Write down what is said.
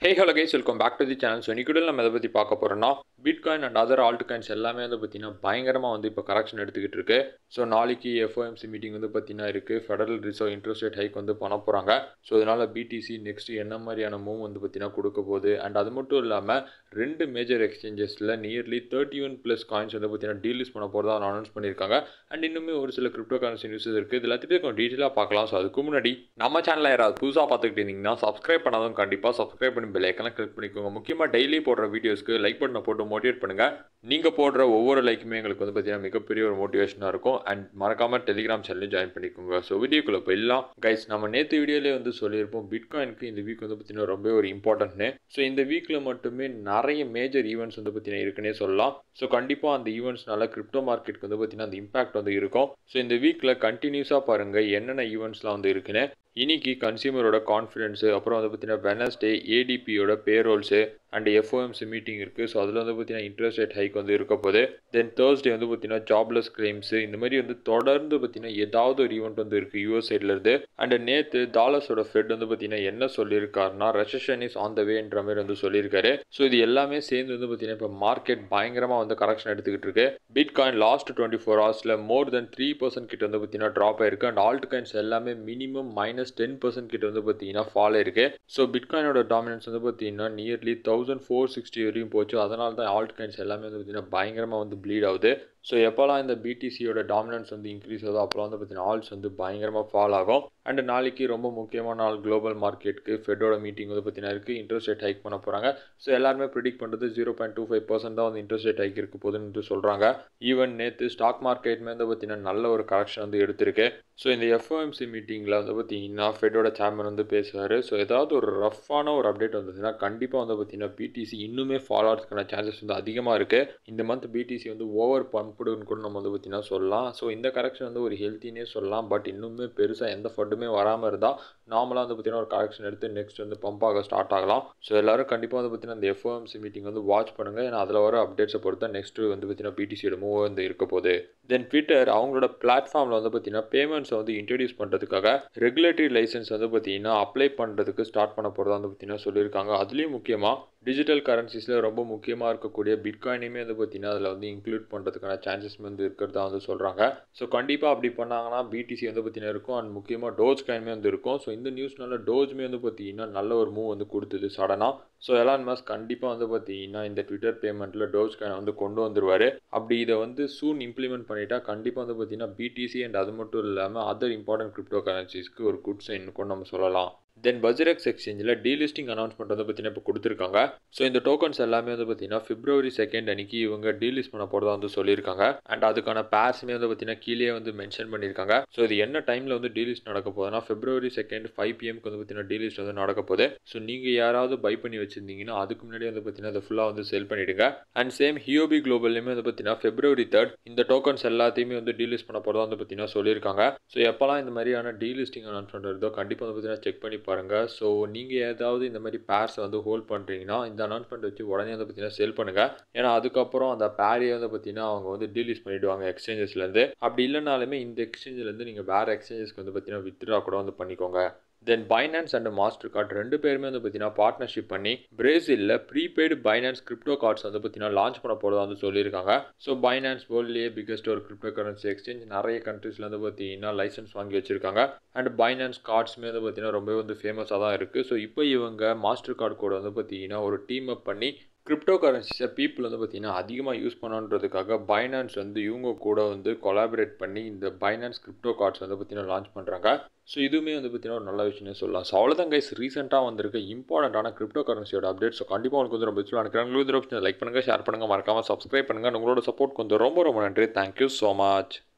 hey hello guys welcome back to the channel so இன்னைக்கு நம்ம எதை பற்றி பார்க்க போகிறோம்னா bitcoin and other alt coins எல்லாமே வந்து பார்த்தீங்கன்னா பயங்கரமாக வந்து இப்போ கரெக்ஷன் எடுத்துக்கிட்டு இருக்கு ஸோ நாளைக்கு எஃப்ஓஎம்சி மீட்டிங் வந்து பார்த்தீங்கன்னா இருக்குது federal reserve interest rate hike வந்து பண்ண போகிறாங்க ஸோ இதனால் பிடிசி நெக்ஸ்ட் என்ன மாதிரியான மூவ் வந்து பார்த்தீங்கன்னா கொடுக்க போகுது அண்ட் அது மட்டும் இல்லாமல் ரெண்டு மேஜர் எக்ஸ்சேஞ்சஸில் nearly thirty one plus coins வந்து பார்த்தீங்கன்னா டீலிஸ் பண்ண போகிறதா அனௌன்ஸ் பண்ணியிருக்காங்க அண்ட் இன்னுமே ஒரு சில கிரிப்டோ கரன்சி நியூஸஸ் இருக்குது இது எல்லாத்தையும் கொஞ்சம் டீட்டெயிலாக பார்க்கலாம் ஸோ அதுக்கு முன்னாடி நம்ம சேனலில் யாராவது புதுசாக பார்த்துக்கிட்டு இருந்தீங்கன்னா சப்ஸ்கிரைப் பண்ணாதவங்க கண்டிப்பாக சப்ஸ்கிரைப் பண்ணி பெல் ஐக்கனை கிளிக் பண்ணிக்கோங்க முக்கியமாக டெய்லி போடுற வீடியோஸ்க்கு லைக் பட்டனை போட்டு மோட்டிவேட் பண்ணுங்கள் நீங்கள் போடுற ஒவ்வொரு லைக்குமே எங்களுக்கு வந்து பார்த்தீங்கன்னா மிகப்பெரிய ஒரு மோட்டிவேஷனாக இருக்கும் அண்ட் மறக்காமல் டெலிகிராம் சேனலையும் ஜாயின் பண்ணிக்கோங்க ஸோ வீடியோக்குள்ளே போயிடலாம் கைஸ் நம்ம நேற்று வீடியோலேயே வந்து சொல்லியிருப்போம் பிட்காயினுக்கு இந்த வீக் வந்து பார்த்தீங்கன்னா ரொம்ப ஒரு இம்பார்ட்டன்ட்னு ஸோ இந்த வீக்கில் மட்டுமே நிறைய மேஜர் ஈவெண்ட்ஸ் வந்து பார்த்தீங்கன்னா இருக்குன்னே சொல்லலாம் ஸோ கண்டிப்பாக அந்த ஈவெண்ட்ஸ்னால கிரிப்டோ மார்க்கெட்டுக்கு வந்து பார்த்தீங்கன்னா அந்த இம்பாக்ட் வந்து இருக்கும் ஸோ இந்த வீக்கில் கண்டினியூஸாக பாருங்கள் என்னென்ன ஈவெண்ட்ஸ்லாம் வந்து இருக்குன்னு இன்னைக்கு கன்சியூமரோட கான்ஃபிடென்ஸு அப்புறம் வந்து பார்த்தீங்கன்னா வெனஸ்டே ஏடிபியோட பேரோல்ஸு அண்ட் எஃப்ஓஎம்சி மீட்டிங் இருக்குது ஸோ அதில் வந்து பார்த்தீங்கன்னா இன்ட்ரெஸ்ட் ரேட் ஹைக் வந்து இருக்க போது தென் தேர்ஸ்டே வந்து பார்த்தீங்கன்னா ஜாப்லெஸ் கிளைம்ஸு இந்த மாதிரி வந்து தொடர்ந்து பார்த்தீங்கன்னா ஏதாவது ஒரு ஈவெண்ட் வந்து இருக்குது யூஎஸ் சைட்லேருந்து அண்ட் நேற்று டாலர்ஸோட ஃபெட் வந்து பார்த்தீங்கன்னா என்ன சொல்லியிருக்காருன்னா ரெசஷன் இஸ் ஆன் த வேன்ற மாதிரி வந்து சொல்லியிருக்காரு ஸோ இது எல்லாமே சேர்ந்து வந்து பார்த்தீங்கன்னா இப்போ மார்க்கெட் பயங்கரமாக வந்து கரெக்ஷன் எடுத்துக்கிட்டு இருக்கு bitcoin last twenty four ஹவர்ஸில் மோர் தென் த்ரீ பர்சன்ட் கிட்ட வந்து பார்த்தீங்கன்னா ட்ராப் ஆயிருக்கு அண்ட் ஆல்ட் காயின்ஸ் எல்லாமே மினிமம் மைனஸ் டென் பர்சன்ட் கிட்ட வந்து பார்த்தீங்கன்னா ஃபால் ஆயிருக்கு ஸோ பிட்காயினோட டாமினன்ஸ் வந்து பார்த்தீங்கன்னா நியர்லி தௌசண்ட் ஃபோர் சிக்ஸ்டி வரையும் போச்சு அதனால தான் ஆல்ட் காயின்ஸ் எல்லாமே வந்து பார்த்தீங்கன்னா பயங்கரமாக வந்து ப்ளீட் ஆகுது ஸோ எப்போல்லாம் இந்த பிடிசியோட டாமினன்ஸ் வந்து இன்க்ரீஸ் ஆகுதோ அப்போலாம் வந்து பார்த்தீங்கன்னா ஆல்ஸ் வந்து பயங்கரமாக ஃபால் ஆகும் அண்ட் நாளைக்கு ரொம்ப முக்கியமான நாள் குளோபல் மார்க்கெட்டுக்கு ஃபெட்டோட மீட்டிங் வந்து பார்த்தீங்கன்னா இருக்குது இன்ட்ரெஸ்ட் ரேட் ஹைக் பண்ண போகிறாங்க ஸோ எல்லாருமே ப்ரிடிக் பண்ணுறது zero point two five percent தான் வந்து இன்ட்ரெஸ்ட் ரேட் ஹைக் இருக்க போகுதுன்னு சொல்கிறாங்க ஈவன் நேற்று ஸ்டாக் மார்க்கெட்டுமே வந்து பார்த்தீங்கன்னா நல்ல ஒரு கரெக்ஷன் வந்து எடுத்திருக்கு ஸோ இந்த எஃப்ஓஎம்சி மீட்டிங்கில் வந்து பார்த்தீங்கன்னா ஃபெட்டோட சேர்மன் வந்து பேசுவார் ஸோ ஏதாவது ஒரு ரஃப்பான ஒரு அப்டேட் வந்ததுன்னா கண்டிப்பாக வந்து பார்த்தீங்கன்னா பிடிசி இன்னுமே ஃபாலோ ஆகிறதுக்கான சான்சஸ் வந்து அதிகமாக இருக்குது இந்த மந்த் பிடிசி வந்து ஓவர் பம்புடுன்னு கூட நம்ம வந்து பார்த்தீங்கன்னா சொல்லலாம் ஸோ இந்த கரெக்ஷன் வந்து ஒரு ஹெல்த்தினே சொல்லலாம் பட் இன்னுமே பெருசாக எந்த ஃபட்டுமே வராமல் இருந்தால் நார்மலாக வந்து பார்த்தீங்கன்னா ஒரு கரெக்ஷன் எடுத்து நெக்ஸ்ட் வந்து பம்ப் ஆக ஸ்டார்ட் ஆகலாம் ஸோ எல்லாரும் கண்டிப்பாக வந்து பார்த்தீங்கன்னா இந்த எஃப்ஓஎம்சி மீட்டிங் வந்து வாட்ச் பண்ணுங்கள் ஏன்னா அதில் வர அப்டேட்ஸை பொறுத்து நெக்ஸ்ட் வந்து பார்த்தீங்கன்னா பிடிசியோட மூவ் வந்து இருக்க போகுது தென் ட்விட்டர் அவங்களோட பிளாட்ஃபார்மில் வந்து பார்த்தீங்கன்னா பேமெண்ட்ஸை வந்து இன்ட்ரடியூஸ் பண்ணுறதுக்காக ரெகுலேட்டரி லைசன்ஸ் வந்து பார்த்தீங்கன்னா அப்ளை பண்ணுறதுக்கு ஸ்டார்ட் பண்ண போகிறதா வந்து பார்த்தீங்கன்னா சொல்லியிருக்காங்க அதுலேயும் முக்கியமாக டிஜிட்டல் கரன்சிஸில் ரொம்ப முக்கியமாக இருக்கக்கூடிய பிட்காயினுமே வந்து பார்த்தீங்கன்னா அதில் வந்து இன்க்ளூட் பண்ணுறதுக்கான சான்சஸ் வந்து இருக்கிறதா வந்து சொல்கிறாங்க ஸோ கண்டிப்பாக அப்படி பண்ணாங்கன்னா பிடிசி வந்து பார்த்தீங்கன்னா இருக்கும் அண்ட் முக்கியமாக டோஜ் காயினுமே வந்து இருக்கும் ஸோ இந்த நியூஸ்னால டோஜ்மே வந்து பார்த்தீங்கன்னா நல்ல ஒரு மூவ் வந்து கொடுத்தது சடனாக ஸோ எலான் மாஸ் கண்டிப்பாக வந்து பார்த்தீங்கன்னா இந்த ட்விட்டர் பேமெண்ட்டில் டோஜ் காயின் வந்து கொண்டு வந்துருவார் அப்படி இதை வந்து சூன் இம்ப்ளிமெண்ட் பண்ணிட்டா கண்டிப்பாக வந்து பார்த்தீங்கன்னா பிடிசி அண்ட் அது மட்டும் இல்லாமல் அதர் இம்பார்ட்டன்ட் கிரிப்டோ கரன்சிஸ்க்கு ஒரு குட் சைன் கொண்டு நம்ம சொல்லலாம் தென் பஜ்ரெக்ஸ் எக்ஸ்சேஞ்சில் டீலிஸ்டிங் அனௌன்ஸ்மெண்ட் வந்து பார்த்தீங்கன்னா இப்போ கொடுத்துருக்காங்க ஸோ இந்த டோக்கன்ஸ் எல்லாமே வந்து பார்த்தீங்கன்னா பிப்ரவரி செகண்ட் அன்னைக்கு இவங்க டீலிஸ்ட் பண்ண போகிறதா வந்து சொல்லியிருக்காங்க அண்ட் அதுக்கான பேர்ஸுமே வந்து பார்த்தீங்கன்னா கீழே வந்து மென்ஷன் பண்ணியிருக்காங்க ஸோ இது என்ன டைமில் வந்து டீலிஸ்ட் நடக்க போகுதுன்னா பிப்ரவரி செகண்ட் ஃபைவ் பிஎம்க்கு வந்து பார்த்தீங்கன்னா டீலிஸ்ட் வந்து நடக்க போகுது ஸோ நீங்கள் யாராவது பை பண்ணி வச்சிருந்தீங்கன்னா அதுக்கு முன்னாடி வந்து பார்த்தீங்கன்னா அதை ஃபுல்லாக வந்து செல் பண்ணிவிடுங்க அண்ட் சேம் ஹியோபி குளோபல்லையுமே வந்து பார்த்தீங்கன்னா பிப்ரவரி தேர்ட் இந்த டோக்கன்ஸ் எல்லாத்தையுமே வந்து டீலிஸ்ட் பண்ண போகிறதா வந்து பார்த்தீங்கன்னா சொல்லியிருக்காங்க ஸோ எப்போல்லாம் இந்த மாதிரியான டீலிஸ்டிங் அனௌன்ஸ்மெண்ட் வருதோ கண்டிப்பாக வந்து பார்த்தீங்கன்னா செக் பண்ணி பாருங்கள் ஸோ நீங்கள் ஏதாவது இந்த மாதிரி பேர்ஸை வந்து ஹோல்ட் பண்ணுறீங்கன்னா இந்த அனௌன்ஸ்மெண்ட் வச்சு உடனே வந்து பார்த்தீங்கன்னா செல் பண்ணுங்கள் ஏன்னா அதுக்கப்புறம் அந்த பேரையை வந்து பார்த்தீங்கன்னா அவங்க வந்து டீலிஸ் பண்ணிவிடுவாங்க எக்ஸ்சேஞ்சஸ்லேருந்து அப்படி இல்லைனாலுமே இந்த எக்ஸ்சேஞ்சிலேருந்து நீங்கள் வேறு எக்ஸ்சேஞ்சஸ்க்கு வந்து பார்த்தீங்கன்னா வித்ட்ரா கூட வந்து பண்ணிக்கோங்க then Binance and Mastercard ரெண்டு பேருமே வந்து பார்த்தீங்கன்னா பார்ட்னர்ஷிப் பண்ணி பிரேசிலில் ப்ரீபெய்டு பைனான்ஸ் கிரிப்டோ கார்ட்ஸ் வந்து பார்த்தீங்கன்னா லான்ச் பண்ண போகிறதா வந்து சொல்லியிருக்காங்க ஸோ பைனான்ஸ் வேர்ல்ட்லேயே பிக்கஸ்ட் ஒரு கிரிப்டோ கரன்சி எக்ஸ்சேஞ்ச் நிறைய கண்ட்ரீஸில் வந்து பார்த்தீங்கன்னா லைசன்ஸ் வாங்கி வச்சிருக்காங்க அண்ட் பைனான்ஸ் கார்ட்ஸுமே வந்து பார்த்தீங்கன்னா ரொம்பவே வந்து ஃபேமஸாக தான் இருக்குது ஸோ இப்போ இவங்க மாஸ்டர் கார்டு கூட வந்து பார்த்தீங்கன்னா ஒரு டீம் அப் பண்ணி கிரிப்டோ கரன்சிஸை பீப்புள் வந்து பார்த்திங்கன்னா அதிகமாக யூஸ் பண்ணணுன்றதுக்காக பைனான்ஸ் வந்து இவங்க கூட வந்து கொலாபரேட் பண்ணி இந்த பைனான்ஸ் கிரிப்டோ கார்ட்ஸ் வந்து பார்த்திங்கன்னா லான்ச் பண்ணுறாங்க ஸோ இதுவுமே வந்து பார்த்திங்கன்னா ஒரு நல்ல விஷயம்னு சொல்லலாம் ஸோ அவ்வளோதான் கைஸ் ரீசெண்டாக வந்திருக்க இம்பார்ட்டண்ட்டான கிரிப்டோ கரன்சியோட அப்டேட் ஸோ கண்டிப்பாக உங்களுக்கு வந்து ரொம்ப யூஸ்ஃபுல்லாக நினைக்கிறேன் உங்களுக்கு ஆப்ஷன் லைக் பண்ணுங்கள் ஷேர் பண்ணுங்கள் மறக்காமல் சப்ஸ்கிரைப் பண்ணுங்கள் உங்களோட சப்போர்ட் கொஞ்சம் ரொம்ப ரொம்ப நன்றி தேங்க்யூ ஸோ மச்